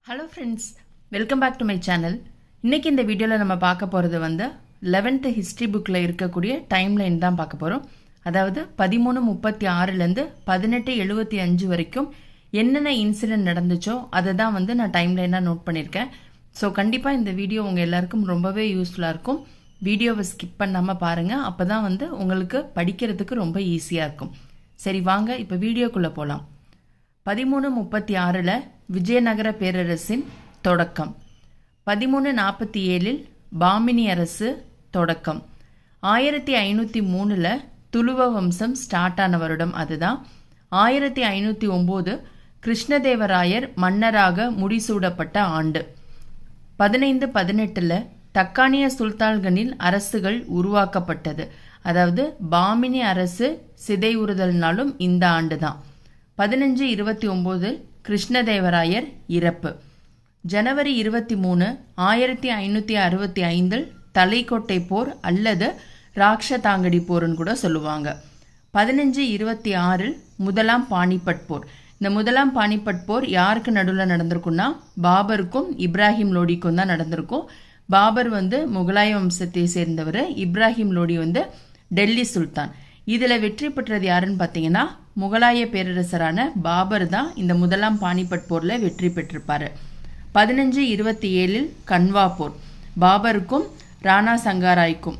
hello friends welcome back to my channel இன்னைக்கு இந்த வீடியோவில் நம்ம பார்க்க போகிறது வந்து லெவன்த்து ஹிஸ்ட்ரி புக்கில் இருக்கக்கூடிய டைம் லைன் தான் பார்க்க போகிறோம் அதாவது பதிமூணு முப்பத்தி ஆறுலேருந்து பதினெட்டு எழுபத்தி அஞ்சு வரைக்கும் என்னென்ன இன்சிடென்ட் நடந்துச்சோ அதை தான் வந்து நான் டைம் லைனாக நோட் பண்ணியிருக்கேன் ஸோ கண்டிப்பாக இந்த வீடியோ உங்கள் எல்லாருக்கும் ரொம்பவே யூஸ்ஃபுல்லாக இருக்கும் வீடியோவை ஸ்கிப் பண்ணாமல் பாருங்கள் அப்போ தான் வந்து உங்களுக்கு படிக்கிறதுக்கு ரொம்ப ஈஸியாக இருக்கும் சரி வாங்க இப்போ வீடியோக்குள்ளே போகலாம் பதிமூணு முப்பத்தி ஆறில் விஜயநகர பேரரசின் தொடக்கம் பதிமூணு நாற்பத்தி ஏழில் பாமினி அரசு தொடக்கம் ஆயிரத்தி ஐநூற்றி மூணில் துளுவ வம்சம் ஸ்டார்ட் ஆன வருடம் அதுதான் ஆயிரத்தி ஐநூற்றி ஒம்பது கிருஷ்ணதேவராயர் மன்னராக முடிசூடப்பட்ட ஆண்டு பதினைந்து பதினெட்டில் தக்கானிய சுல்தான்களின் அரசுகள் உருவாக்கப்பட்டது அதாவது பாமினி அரசு சிதைவுறுதல்னாலும் இந்த ஆண்டு தான் பதினஞ்சு இருபத்தி ஒம்பது கிருஷ்ணதேவராயர் இறப்பு ஜனவரி இருபத்தி மூணு ஆயிரத்தி ஐநூற்றி அறுபத்தி ஐந்தில் தலைக்கோட்டை போர் அல்லது ராக்ஷதாங்கடி போர்னு கூட சொல்லுவாங்க பதினஞ்சு இருபத்தி ஆறில் முதலாம் பானிபட் போர் இந்த முதலாம் பானிபட் போர் யாருக்கு நடுவில் நடந்திருக்குன்னா பாபருக்கும் இப்ராஹிம் லோடிக்கும் தான் நடந்திருக்கும் பாபர் வந்து முகலாய வம்சத்தை சேர்ந்தவர் இப்ராஹிம் லோடி வந்து டெல்லி சுல்தான் இதில் வெற்றி பெற்றது யாருன்னு பார்த்தீங்கன்னா முகலாய பேரரசரான பாபர் தான் இந்த முதலாம் பானிபட் போரில் வெற்றி பெற்றிருப்பாரு பதினஞ்சு இருபத்தி ஏழில் கன்வா போர் பாபருக்கும் ராணா சங்காராய்க்கும்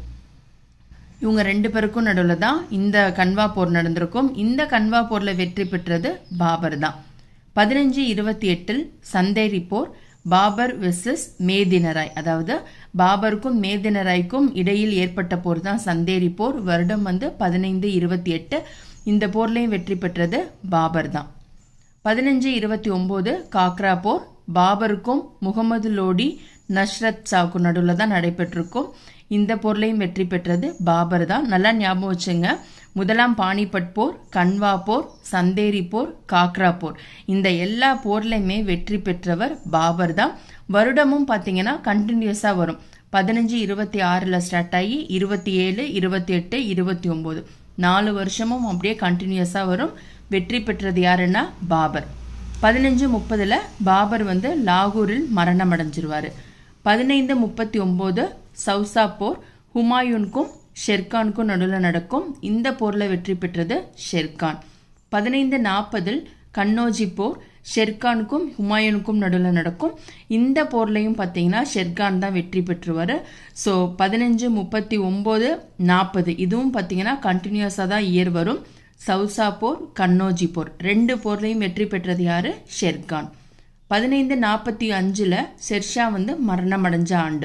இவங்க ரெண்டு பேருக்கும் நடுவில் தான் இந்த கன்வா போர் நடந்திருக்கும் இந்த கன்வா போரில் வெற்றி பெற்றது பாபர் தான் பதினஞ்சு இருபத்தி எட்டில் சந்தேரி போர் பாபர் வெர்சஸ் மேதினராய் அதாவது பாபருக்கும் மேதினராய்க்கும் இடையில் ஏற்பட்ட போர் தான் சந்தேரி போர் வருடம் வந்து பதினைந்து இருபத்தி எட்டு இந்த போர்லையும் வெற்றி பெற்றது பாபர் தான் பதினஞ்சு இருபத்தி ஒம்பது காக்ரா போர் பாபருக்கும் முகமது லோடி நஷ்ரத் சாவுக்கும் நடுவில் தான் நடைபெற்றிருக்கும் இந்த போர்லையும் வெற்றி பெற்றது பாபர் தான் நல்லா ஞாபகம் வச்சுங்க முதலாம் பானிபட் போர் கன்வா போர் சந்தேரி போர் காக்ரா போர் இந்த எல்லா போர்லையுமே வெற்றி பெற்றவர் பாபர் தான் வருடமும் பார்த்தீங்கன்னா கண்டினியூஸாக வரும் பதினஞ்சு இருபத்தி ஆறில் ஸ்டார்ட் ஆகி இருபத்தி ஏழு இருபத்தி எட்டு இருபத்தி ஒம்பது நாலு வருஷமும் அப்படியே கண்டினியூஸாக வரும் வெற்றி பெற்றது யாருன்னா பாபர் பதினஞ்சு முப்பதில் பாபர் வந்து லாகூரில் மரணம் அடைஞ்சிருவார் பதினைந்து முப்பத்தி ஒம்பது சவுசா போர் ஹுமாயூனுக்கும் ஷெர்கானுக்கும் நடுவில் நடக்கும் இந்த போரில் வெற்றி பெற்றது ஷெர்கான் பதினைந்து நாற்பதில் கன்னோஜி போர் ஷெர்கானுக்கும் ஹுமாயூனுக்கும் நடுவில் நடக்கும் இந்த போர்லையும் பார்த்தீங்கன்னா ஷெர்கான் தான் வெற்றி பெற்றுவார் ஸோ பதினஞ்சு முப்பத்தி ஒம்பது நாற்பது இதுவும் பார்த்தீங்கன்னா கண்டினியூஸாக தான் இயர் வரும் சவுசா போர் கன்னோஜி போர் ரெண்டு போர்லையும் வெற்றி பெற்றது யாரு ஷெர்கான் பதினைந்து நாற்பத்தி அஞ்சில் ஷெர்ஷா வந்து மரணம் அடைஞ்ச ஆண்டு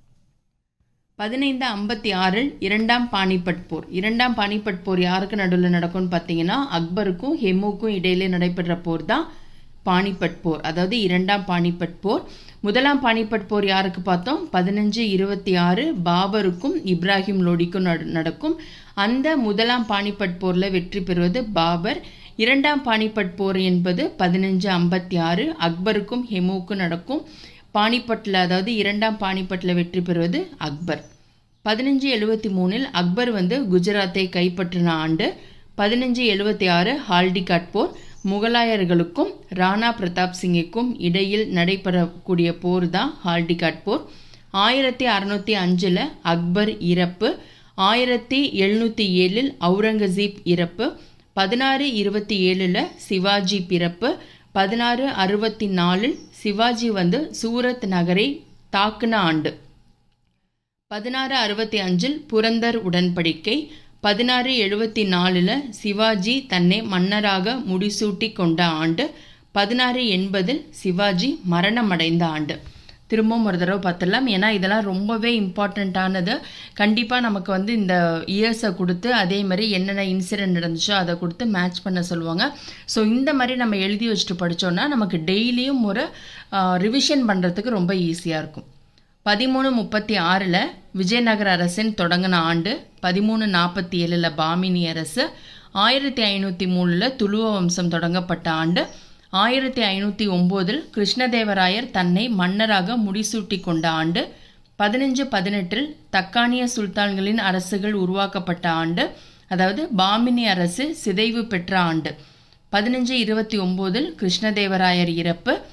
பதினைந்து ஐம்பத்தி ஆறில் இரண்டாம் பானிபட் போர் இரண்டாம் பானிபட் போர் யாருக்கு நடுவில் நடக்கும்னு பார்த்தீங்கன்னா அக்பருக்கும் ஹெமுக்கும் இடையிலே நடைபெற்ற போர் தான் பானிபட் போர் அதாவது இரண்டாம் பானிபட் போர் முதலாம் பானிபட் போர் யாருக்கு பார்த்தோம் பதினஞ்சு இருபத்தி ஆறு பாபருக்கும் இப்ராஹிம் லோடிக்கும் நடக்கும் அந்த முதலாம் பானிபட் போரில் வெற்றி பெறுவது பாபர் இரண்டாம் பானிபட் போர் என்பது பதினஞ்சு ஐம்பத்தி ஆறு அக்பருக்கும் ஹெமுக்கும் நடக்கும் பானிபட்டில் அதாவது இரண்டாம் பானிபட்டில் வெற்றி பெறுவது அக்பர் பதினஞ்சு எழுபத்தி மூணில் அக்பர் வந்து குஜராத்தை கைப்பற்றின ஆண்டு பதினஞ்சு எழுபத்தி ஆறு ஹால்டிகாட் போர் முகலாயர்களுக்கும் ராணா பிரதாப் சிங்கிற்கும் இடையில் நடைபெறக்கூடிய போர் தான் ஹால்டிகாட் போர் ஆயிரத்தி அறுநூத்தி அஞ்சில் அக்பர் இறப்பு ஆயிரத்தி எழுநூற்றி ஏழில் அவுரங்கசீப் இறப்பு பதினாறு இருபத்தி ஏழில் சிவாஜி பிறப்பு பதினாறு அறுபத்தி நாலில் சிவாஜி வந்து சூரத் நகரை தாக்குன ஆண்டு பதினாறு அறுபத்தி அஞ்சில் புரந்தர் உடன்படிக்கை பதினாறு எழுபத்தி நாலில் சிவாஜி தன்னை மன்னராக முடிசூட்டி கொண்ட ஆண்டு பதினாறு எண்பதில் சிவாஜி மரணமடைந்த ஆண்டு திரும்பவும் ஒரு தடவை பார்த்துடலாம் ஏன்னா இதெல்லாம் ரொம்பவே இம்பார்ட்டண்ட்டானது கண்டிப்பாக நமக்கு வந்து இந்த இயர்ஸை கொடுத்து அதே மாதிரி என்னென்ன இன்சிடென்ட் நடந்துச்சோ அதை கொடுத்து மேட்ச் பண்ண சொல்லுவாங்க ஸோ இந்த மாதிரி நம்ம எழுதி வச்சுட்டு படித்தோன்னா நமக்கு டெய்லியும் ஒரு ரிவிஷன் பண்ணுறதுக்கு ரொம்ப ஈஸியாக இருக்கும் பதிமூணு முப்பத்தி ஆறில் விஜயநகர அரசின் தொடங்கின ஆண்டு பதிமூணு நாற்பத்தி ஏழில் பாமினி அரசு ஆயிரத்தி ஐநூற்றி மூணில் துளுவ வம்சம் தொடங்கப்பட்ட ஆண்டு ஆயிரத்தி ஐநூற்றி ஒம்போதில் கிருஷ்ணதேவராயர் தன்னை மன்னராக முடிசூட்டி கொண்ட ஆண்டு பதினஞ்சு பதினெட்டில் தக்கானிய சுல்தான்களின் அரசுகள் உருவாக்கப்பட்ட ஆண்டு அதாவது பாமினி அரசு சிதைவு பெற்ற ஆண்டு பதினஞ்சு இருபத்தி ஒம்போதில் கிருஷ்ணதேவராயர் இறப்பு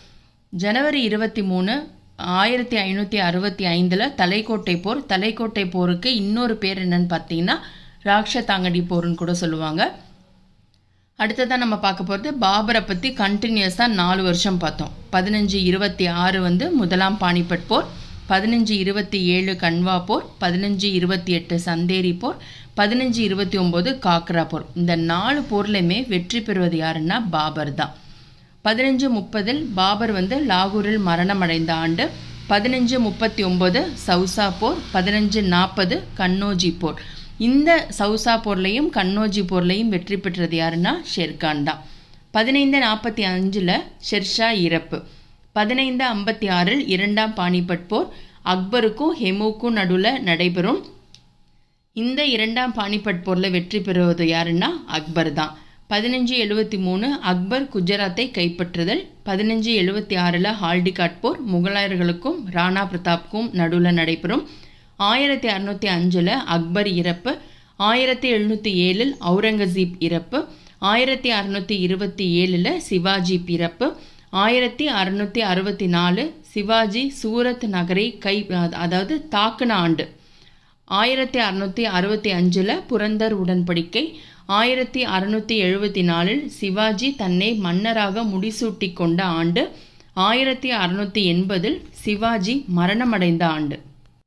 ஜனவரி இருபத்தி மூணு ஆயிரத்தி ஐநூற்றி அறுபத்தி ஐந்தில் தலைக்கோட்டை போர் தலைக்கோட்டை போருக்கு இன்னொரு பேர் என்னன்னு பார்த்தீங்கன்னா ராக்ஷதாங்கடி போர்னு கூட சொல்லுவாங்க அடுத்ததான் நம்ம பார்க்க போகிறது பாபரை பற்றி கண்டினியூஸாக நாலு வருஷம் பார்த்தோம் பதினஞ்சு இருபத்தி ஆறு வந்து முதலாம் பானிபட் போர் பதினஞ்சு இருபத்தி ஏழு கன்வா போர் பதினஞ்சு இருபத்தி எட்டு சந்தேரி போர் பதினஞ்சு இருபத்தி ஒம்பது காக்ரா போர் இந்த நாலு போர்லையுமே வெற்றி பெறுவது யாருன்னா பாபர் தான் பதினஞ்சு முப்பதில் பாபர் வந்து லாகூரில் மரணம் அடைந்த ஆண்டு பதினஞ்சு முப்பத்தி ஒம்பது சவுசா போர் பதினஞ்சு நாற்பது கண்ணோஜி போர் இந்த சவுசா போர்லையும் கண்ணோஜி போர்லையும் வெற்றி பெற்றது யாருன்னா ஷெர்கான் தான் பதினைந்து நாற்பத்தி அஞ்சில் ஷெர்ஷா இறப்பு பதினைந்து ஐம்பத்தி ஆறில் இரண்டாம் பானிபட் போர் அக்பருக்கும் ஹெமுக்கும் நடுவில் நடைபெறும் இந்த இரண்டாம் பானிபட் போரில் வெற்றி பெறுவது யாருன்னா அக்பர் தான் பதினஞ்சு எழுபத்தி மூணு அக்பர் குஜராத்தை கைப்பற்றுதல் பதினஞ்சு எழுபத்தி ஆறில் ஹால்டிகாட் போர் முகலாயர்களுக்கும் ராணா பிரதாப்க்கும் நடுவில் நடைபெறும் ஆயிரத்தி அறுநூற்றி அஞ்சில் அக்பர் இறப்பு ஆயிரத்தி எழுநூற்றி ஏழில் அவுரங்கசீப் இறப்பு ஆயிரத்தி அறுநூற்றி இருபத்தி ஏழில் சிவாஜி பிறப்பு ஆயிரத்தி அறுநூற்றி அறுபத்தி நாலு சிவாஜி சூரத் நகரை கை அதாவது தாக்குன ஆண்டு ஆயிரத்தி அறுநூற்றி அறுபத்தி அஞ்சில் புரந்தர் உடன்படிக்கை ஆயிரத்தி அறுநூற்றி எழுபத்தி நாலில் சிவாஜி தன்னை மன்னராக முடிசூட்டி கொண்ட ஆண்டு ஆயிரத்தி அறுநூற்றி எண்பதில் சிவாஜி மரணமடைந்த ஆண்டு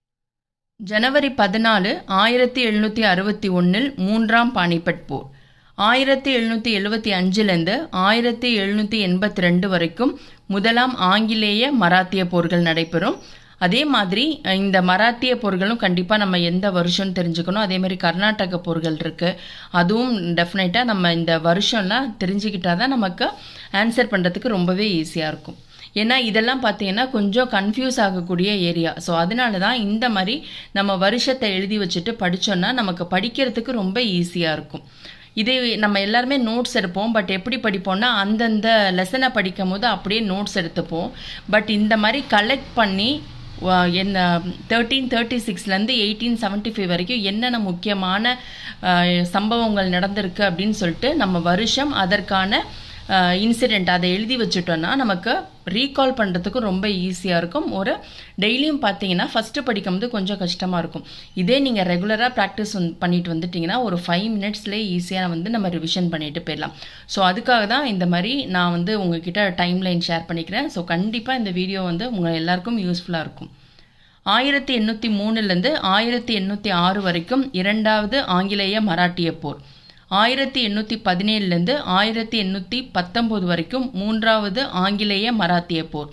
ஜனவரி பதினாலு ஆயிரத்தி எழுநூற்றி அறுபத்தி ஒன்றில் மூன்றாம் பானிபட் போர் ஆயிரத்தி எழுநூற்றி எழுபத்தி அஞ்சுலேருந்து ஆயிரத்தி எழுநூற்றி எண்பத்தி ரெண்டு வரைக்கும் முதலாம் ஆங்கிலேய மராத்திய போர்கள் நடைபெறும் அதே மாதிரி இந்த மராத்திய போர்களும் கண்டிப்பாக நம்ம எந்த வருஷம்னு தெரிஞ்சுக்கணும் அதே மாதிரி கர்நாடக போர்கள் இருக்குது அதுவும் டெஃபினட்டாக நம்ம இந்த வருஷம்லாம் தெரிஞ்சுக்கிட்டா தான் நமக்கு ஆன்சர் பண்ணுறதுக்கு ரொம்பவே ஈஸியாக இருக்கும் ஏன்னா இதெல்லாம் பார்த்தீங்கன்னா கொஞ்சம் கன்ஃபியூஸ் ஆகக்கூடிய ஏரியா ஸோ அதனால தான் இந்த மாதிரி நம்ம வருஷத்தை எழுதி வச்சுட்டு படித்தோன்னா நமக்கு படிக்கிறதுக்கு ரொம்ப ஈஸியாக இருக்கும் இதே நம்ம எல்லாருமே நோட்ஸ் எடுப்போம் பட் எப்படி படிப்போம்னா அந்தந்த லெசனை படிக்கும் போது அப்படியே நோட்ஸ் எடுத்துப்போம் பட் இந்த மாதிரி கலெக்ட் பண்ணி என்ன தேர்ட்டீன் தேர்ட்டி சிக்ஸ்லேருந்து எயிட்டீன் செவன்ட்டி ஃபைவ் வரைக்கும் என்னென்ன முக்கியமான சம்பவங்கள் நடந்திருக்கு அப்படின்னு சொல்லிட்டு நம்ம வருஷம் அதற்கான இன்சிடெண்ட் அதை எழுதி வச்சுட்டோன்னா நமக்கு ரீகால் பண்ணுறதுக்கு ரொம்ப ஈஸியாக இருக்கும் ஒரு டெய்லியும் பார்த்தீங்கன்னா ஃபஸ்ட்டு படிக்கும்போது கொஞ்சம் கஷ்டமாக இருக்கும் இதே நீங்கள் ரெகுலராக ப்ராக்டிஸ் பண்ணிட்டு வந்துட்டிங்கன்னா ஒரு ஃபைவ் மினிட்ஸ்லேயே ஈஸியாக வந்து நம்ம ரிவிஷன் பண்ணிட்டு போயிடலாம் ஸோ அதுக்காக தான் இந்த மாதிரி நான் வந்து உங்ககிட்ட டைம் லைன் ஷேர் பண்ணிக்கிறேன் ஸோ கண்டிப்பாக இந்த வீடியோ வந்து உங்கள் எல்லாருக்கும் யூஸ்ஃபுல்லாக இருக்கும் ஆயிரத்தி எண்ணூற்றி மூணுலேருந்து ஆயிரத்தி எண்ணூற்றி ஆறு வரைக்கும் இரண்டாவது ஆங்கிலேய மராட்டிய போர் ஆயிரத்தி எண்ணூற்றி பதினேழுலேருந்து ஆயிரத்தி எண்ணூற்றி பத்தொம்போது வரைக்கும் மூன்றாவது ஆங்கிலேய மராத்திய போர்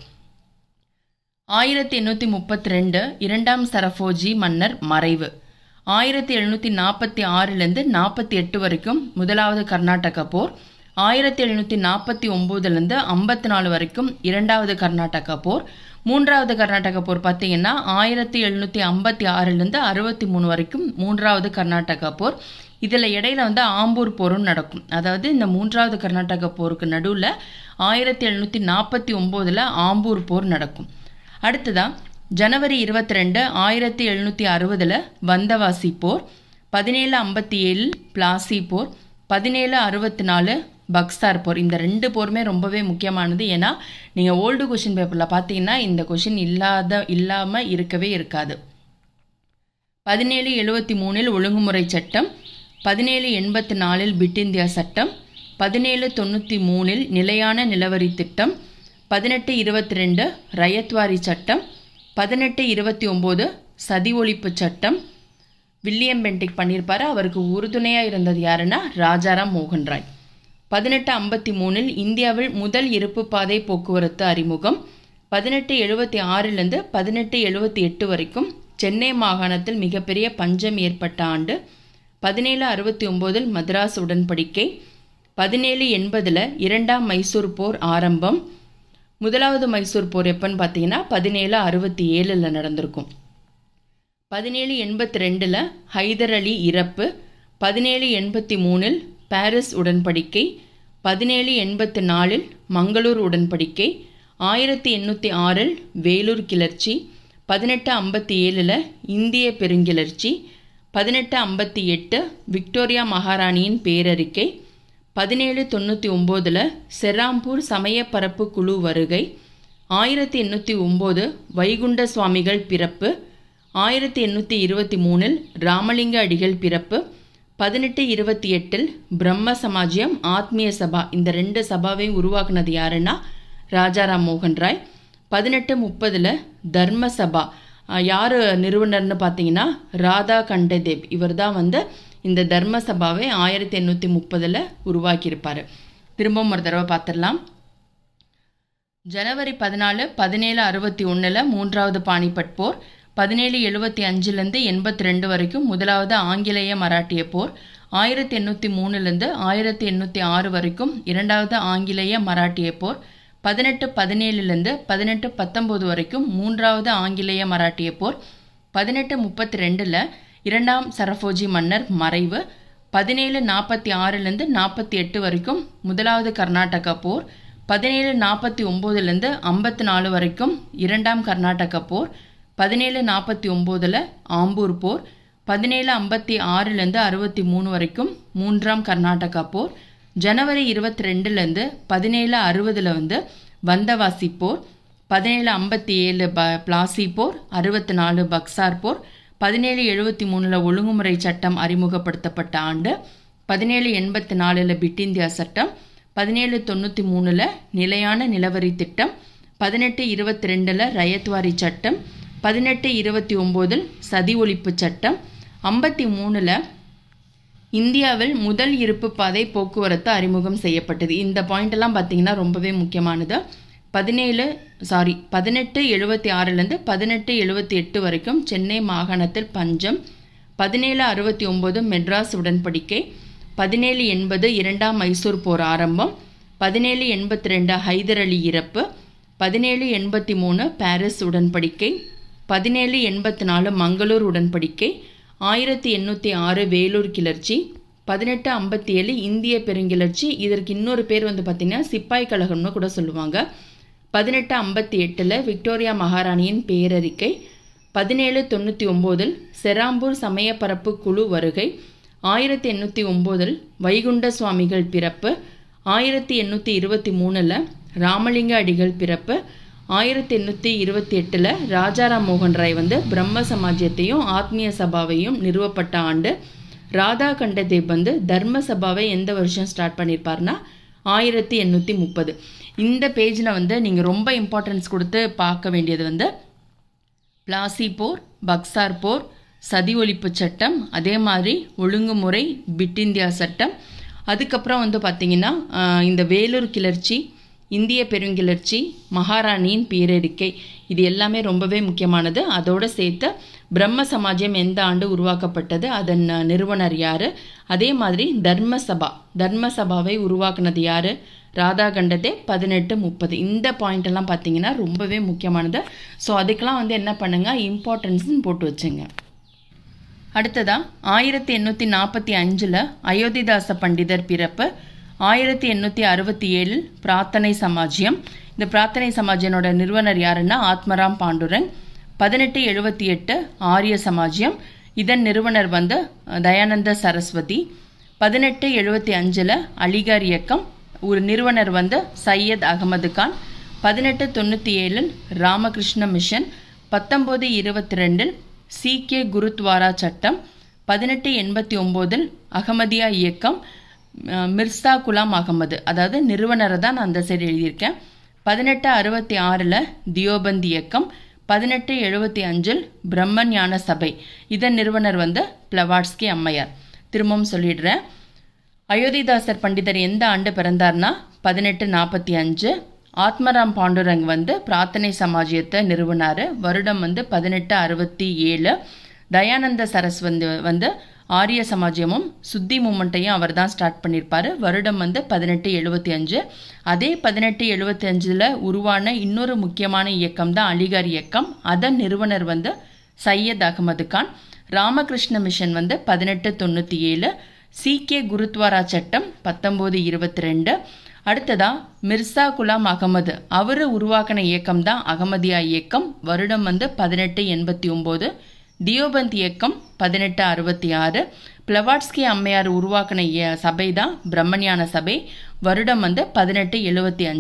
ஆயிரத்தி எண்ணூற்றி முப்பத்தி ரெண்டு இரண்டாம் சரஃபோஜி மன்னர் மறைவு ஆயிரத்தி எழுநூற்றி நாற்பத்தி ஆறுலேருந்து நாற்பத்தி எட்டு வரைக்கும் முதலாவது கர்நாடக போர் ஆயிரத்தி எழுநூற்றி நாற்பத்தி ஒம்போதுலேருந்து ஐம்பத்தி நாலு வரைக்கும் இரண்டாவது கர்நாடக போர் மூன்றாவது கர்நாடக போர் பார்த்தீங்கன்னா ஆயிரத்தி எழுநூற்றி ஐம்பத்தி ஆறுலேருந்து அறுபத்தி மூணு வரைக்கும் மூன்றாவது கர்நாடக போர் இதில் இடையில வந்து ஆம்பூர் போரும் நடக்கும் அதாவது இந்த மூன்றாவது கர்நாடக போருக்கு நடுவில் ஆயிரத்தி எழுநூற்றி நாற்பத்தி ஒம்போதில் ஆம்பூர் போர் நடக்கும் அடுத்ததான் ஜனவரி இருபத்தி ரெண்டு ஆயிரத்தி எழுநூற்றி அறுபதில் வந்தவாசி போர் பதினேழு ஐம்பத்தி ஏழு பிளாசி போர் பதினேழு அறுபத்தி நாலு பக்சார் போர் இந்த ரெண்டு போருமே ரொம்பவே முக்கியமானது ஏன்னா நீங்கள் ஓல்டு கொஷின் பேப்பரில் பார்த்தீங்கன்னா இந்த கொஷின் இல்லாத இல்லாமல் இருக்கவே இருக்காது பதினேழு எழுபத்தி மூணில் ஒழுங்குமுறை சட்டம் பதினேழு எண்பத்தி நாலில் பிட் இந்தியா சட்டம் பதினேழு தொண்ணூற்றி மூணில் நிலையான நிலவரி திட்டம் பதினெட்டு இருபத்தி ரெண்டு ரயத்வாரி சட்டம் பதினெட்டு இருபத்தி ஒம்பது சதி ஒழிப்பு சட்டம் வில்லியம் பென்டிக் பண்ணியிருப்பாரு அவருக்கு உறுதுணையாக இருந்தது யாருன்னா ராஜாராம் மோகன் ராய் பதினெட்டு ஐம்பத்தி மூணில் இந்தியாவில் முதல் இருப்பு பாதை போக்குவரத்து அறிமுகம் பதினெட்டு எழுபத்தி ஆறிலிருந்து பதினெட்டு எழுபத்தி எட்டு வரைக்கும் சென்னை மாகாணத்தில் மிகப்பெரிய பஞ்சம் ஏற்பட்ட ஆண்டு பதினேழு அறுபத்தி ஒம்போதில் மദ്രാஸ் உடன்படிக்கை பதினேழு எண்பதில் இரண்டாம் மைசூர் போர் ஆரம்பம் முதலாவது மைசூர் போர் எப்போன்னு பார்த்தீங்கன்னா பதினேழு அறுபத்தி ஏழில் நடந்திருக்கும் பதினேழு எண்பத்தி ரெண்டில் ஹைதர் அலி இறப்பு பதினேழு எண்பத்தி மூணில் பாரிஸ் உடன்படிக்கை பதினேழு எண்பத்தி நாலில் மங்களூர் உடன்படிக்கை ஆயிரத்தி எண்ணூற்றி ஆறில் வேலூர் கிளர்ச்சி பதினெட்டு ஐம்பத்தி ஏழில் இந்திய பெருங்கிளர்ச்சி பதினெட்டு ஐம்பத்தி எட்டு விக்டோரியா மகாராணியின் பேரறிக்கை பதினேழு தொண்ணூற்றி ஒம்போதில் செராம்பூர் சமயப்பரப்பு குழு வருகை ஆயிரத்தி எண்ணூற்றி ஒம்பது வைகுண்ட சுவாமிகள் பிறப்பு ஆயிரத்தி எண்ணூற்றி இருபத்தி மூணில் ராமலிங்க அடிகள் பிறப்பு பதினெட்டு இருபத்தி எட்டில் பிரம்ம சமாஜ்யம் ஆத்மீய சபா இந்த ரெண்டு சபாவையும் உருவாக்குனது யாருன்னா ராஜாராம் மோகன் ராய் பதினெட்டு முப்பதில் தர்ம சபா யார் நிறுவனர்னு பார்த்தீங்கன்னா ராதா கண்டதேவ் இவர் தான் வந்து இந்த தர்ம சபாவை ஆயிரத்தி எண்ணூற்றி முப்பதில் உருவாக்கியிருப்பார் திரும்பவும் ஒரு தடவை பார்த்துடலாம் ஜனவரி பதினாலு பதினேழு அறுபத்தி ஒன்றில் மூன்றாவது பானிபட் போர் பதினேழு எழுபத்தி அஞ்சுலேருந்து எண்பத்தி ரெண்டு வரைக்கும் முதலாவது ஆங்கிலேய மராட்டிய போர் ஆயிரத்தி எண்ணூற்றி மூணுலேருந்து ஆயிரத்தி எண்ணூற்றி ஆறு வரைக்கும் இரண்டாவது ஆங்கிலேய மராட்டிய போர் பதினெட்டு பதினேழுலேருந்து பதினெட்டு பத்தொம்போது வரைக்கும் மூன்றாவது ஆங்கிலேய மராட்டிய போர் பதினெட்டு முப்பத்தி ரெண்டில் இரண்டாம் சரபோஜி மன்னர் மறைவு பதினேழு நாற்பத்தி ஆறுலேருந்து நாற்பத்தி எட்டு வரைக்கும் முதலாவது கர்நாடகா போர் பதினேழு நாற்பத்தி ஒம்போதுலேருந்து ஐம்பத்தி நாலு வரைக்கும் இரண்டாம் கர்நாடகா போர் பதினேழு நாற்பத்தி ஒம்போதில் ஆம்பூர் போர் பதினேழு ஐம்பத்தி ஆறுலேருந்து அறுபத்தி மூணு வரைக்கும் மூன்றாம் கர்நாடகா போர் ஜனவரி இருபத்தி ரெண்டுலேருந்து பதினேழு அறுபதில் வந்து வந்தவாசி போர் பதினேழு ஐம்பத்தி ஏழு ப பிளாசி போர் அறுபத்தி நாலு பக்சார் போர் பதினேழு எழுபத்தி மூணில் ஒழுங்குமுறை சட்டம் அறிமுகப்படுத்தப்பட்ட ஆண்டு பதினேழு எண்பத்தி நாலில் பிட் இந்தியா சட்டம் பதினேழு தொண்ணூற்றி மூணில் நிலையான நிலவரி திட்டம் பதினெட்டு இருபத்தி ரெண்டில் ரயத்வாரி சட்டம் பதினெட்டு இருபத்தி ஒம்போதில் சதி ஒழிப்பு சட்டம் ஐம்பத்தி மூணில் இந்தியாவில் முதல் இருப்பு பாதை போக்குவரத்து அறிமுகம் செய்யப்பட்டது இந்த பாயிண்ட் எல்லாம் பார்த்தீங்கன்னா ரொம்பவே முக்கியமானது பதினேழு சாரி பதினெட்டு எழுபத்தி ஆறுலேருந்து பதினெட்டு எழுபத்தி எட்டு வரைக்கும் சென்னை மாகாணத்தில் பஞ்சம் பதினேழு அறுபத்தி ஒம்பது மெட்ராஸ் உடன்படிக்கை பதினேழு எண்பது இரண்டாம் மைசூர் போர் ஆரம்பம் பதினேழு எண்பத்தி ரெண்டு ஹைதர் அலி இறப்பு பதினேழு எண்பத்தி மூணு பாரிஸ் உடன்படிக்கை பதினேழு எண்பத்தி நாலு மங்களூர் உடன்படிக்கை ஆயிரத்தி எண்ணூற்றி ஆறு வேலூர் கிளர்ச்சி பதினெட்டு ஐம்பத்தி ஏழு இந்திய பெருங்கிளர்ச்சி இதற்கு இன்னொரு பேர் வந்து பார்த்திங்கன்னா சிப்பாய் கழகம்னு கூட சொல்லுவாங்க பதினெட்டு ஐம்பத்தி எட்டில் விக்டோரியா மகாராணியின் பேரறிக்கை பதினேழு தொண்ணூற்றி ஒம்போதில் செராம்பூர் சமயப்பரப்பு குழு வருகை ஆயிரத்தி எண்ணூற்றி ஒம்போதில் வைகுண்ட சுவாமிகள் பிறப்பு ஆயிரத்தி எண்ணூற்றி இருபத்தி மூணில் ராமலிங்க அடிகள் பிறப்பு ஆயிரத்தி எண்ணூற்றி இருபத்தி எட்டில் ராஜாராம் மோகன் ராய் வந்து பிரம்ம சமாஜ்யத்தையும் ஆத்மீய சபாவையும் நிறுவப்பட்ட ஆண்டு ராதா கண்டதேவ் வந்து தர்ம சபாவை எந்த வருஷம் ஸ்டார்ட் பண்ணியிருப்பார்னா ஆயிரத்தி எண்ணூற்றி முப்பது இந்த பேஜில் வந்து நீங்கள் ரொம்ப இம்பார்ட்டன்ஸ் கொடுத்து பார்க்க வேண்டியது வந்து பிளாசி போர் பக்சார் போர் சதி ஒழிப்பு சட்டம் அதே மாதிரி ஒழுங்குமுறை பிட் இந்தியா சட்டம் அதுக்கப்புறம் வந்து பார்த்திங்கன்னா இந்த வேலூர் கிளர்ச்சி இந்திய பெருங்கிளர்ச்சி மகாராணியின் பேரறிக்கை இது எல்லாமே ரொம்பவே முக்கியமானது அதோடு சேர்த்து பிரம்ம சமாஜம் எந்த ஆண்டு உருவாக்கப்பட்டது அதன் நிறுவனர் யார் அதே மாதிரி தர்ம சபா தர்ம சபாவை உருவாக்குனது யார் ராதா கண்டதே பதினெட்டு முப்பது இந்த பாயிண்ட் எல்லாம் பார்த்தீங்கன்னா ரொம்பவே முக்கியமானது ஸோ அதுக்கெல்லாம் வந்து என்ன பண்ணுங்க இம்பார்ட்டன்ஸ்னு போட்டு வச்சுங்க அடுத்ததா ஆயிரத்தி எண்ணூற்றி நாற்பத்தி அஞ்சில் அயோத்திதாச பண்டிதர் பிறப்பு ஆயிரத்தி எண்ணூற்றி அறுபத்தி ஏழில் பிரார்த்தனை சமாஜ்யம் இந்த பிரார்த்தனை சமாஜ்யனோட நிறுவனர் யாருன்னா ஆத்மராம் பாண்டுரங் பதினெட்டு எழுபத்தி எட்டு ஆரிய சமாஜ்யம் இதன் நிறுவனர் வந்து தயானந்த சரஸ்வதி பதினெட்டு எழுபத்தி அஞ்சில் அலிகார் இயக்கம் ஒரு நிறுவனர் வந்து சையத் அகமது கான் பதினெட்டு தொண்ணூற்றி ஏழில் ராமகிருஷ்ண மிஷன் பத்தொம்போது இருபத்தி ரெண்டில் சீக்கிய குருத்வாரா சட்டம் பதினெட்டு எண்பத்தி ஒம்போதில் அகமதியா இயக்கம் மிர்சா குலாம் அகமது அதாவது நிறுவனரை தான் நான் அந்த சைடு எழுதியிருக்கேன் பதினெட்டு அறுபத்தி ஆறில் தியோபந்த் இயக்கம் பதினெட்டு எழுபத்தி அஞ்சில் பிரம்ம ஞான சபை இதன் நிறுவனர் வந்து பிளவாட்ஸ்கி அம்மையார் திரும்பவும் சொல்லிடுறேன் அயோத்திதாசர் பண்டிதர் எந்த ஆண்டு பிறந்தார்னா பதினெட்டு நாற்பத்தி அஞ்சு ஆத்மராம் பாண்டுரங் வந்து பிரார்த்தனை சமாஜியத்தை நிறுவனார் வருடம் வந்து பதினெட்டு அறுபத்தி ஏழு தயானந்த சரஸ் வந்து வந்து ஆரிய சமாஜ்யமும் சுத்தி மூமெண்ட்டையும் அவர் தான் ஸ்டார்ட் பண்ணியிருப்பார் வருடம் வந்து பதினெட்டு எழுபத்தி அஞ்சு அதே பதினெட்டு எழுபத்தி அஞ்சில் உருவான இன்னொரு முக்கியமான இயக்கம் தான் அலிகார் இயக்கம் அதன் நிறுவனர் வந்து சையத் அகமது கான் ராமகிருஷ்ண மிஷன் வந்து பதினெட்டு தொண்ணூற்றி ஏழு சீக்கிய குருத்வாரா சட்டம் பத்தொம்போது இருபத்தி ரெண்டு அடுத்ததா மிர்சா குலாம் அகமது அவர் உருவாக்கின இயக்கம் தான் அகமதியா இயக்கம் வருடம் வந்து பதினெட்டு எண்பத்தி ஒம்பது தியோபந்த் இயக்கம் பதினெட்டு அறுபத்தி ஆறு பிளவாட்ஸ்கி அம்மையார் உருவாக்கின சபை தான் பிரம்மஞான சபை வருடம் வந்து பதினெட்டு எழுபத்தி அஞ்சு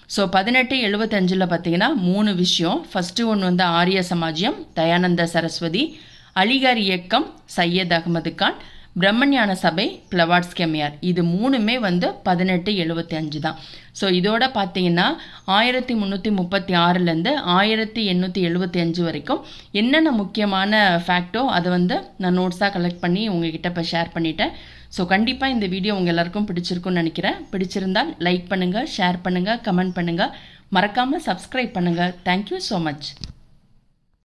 ஸோ பதினெட்டு எழுபத்தஞ்சில் பார்த்தீங்கன்னா மூணு விஷயம் ஃபஸ்ட்டு ஒன்று வந்து ஆரிய சமாஜ்யம் தயானந்த சரஸ்வதி அலிகார் இயக்கம் சையத் அகமது கான் பிரம்மஞான சபை பிளவாட்ஸ் கெமியார் இது மூணுமே வந்து பதினெட்டு எழுபத்தி அஞ்சு தான் ஸோ இதோட பார்த்தீங்கன்னா ஆயிரத்தி முந்நூற்றி முப்பத்தி ஆறுலேருந்து ஆயிரத்தி எண்ணூற்றி எழுபத்தி அஞ்சு வரைக்கும் என்னென்ன முக்கியமான ஃபேக்டோ அதை வந்து நான் நோட்ஸாக கலெக்ட் பண்ணி உங்ககிட்ட இப்போ ஷேர் பண்ணிட்டேன் ஸோ கண்டிப்பாக இந்த வீடியோ உங்கள் எல்லாருக்கும் பிடிச்சிருக்கும்னு நினைக்கிறேன் பிடிச்சிருந்தால் லைக் பண்ணுங்கள் ஷேர் பண்ணுங்கள் கமெண்ட் பண்ணுங்கள் மறக்காமல் சப்ஸ்கிரைப் பண்ணுங்கள் தேங்க்யூ ஸோ மச்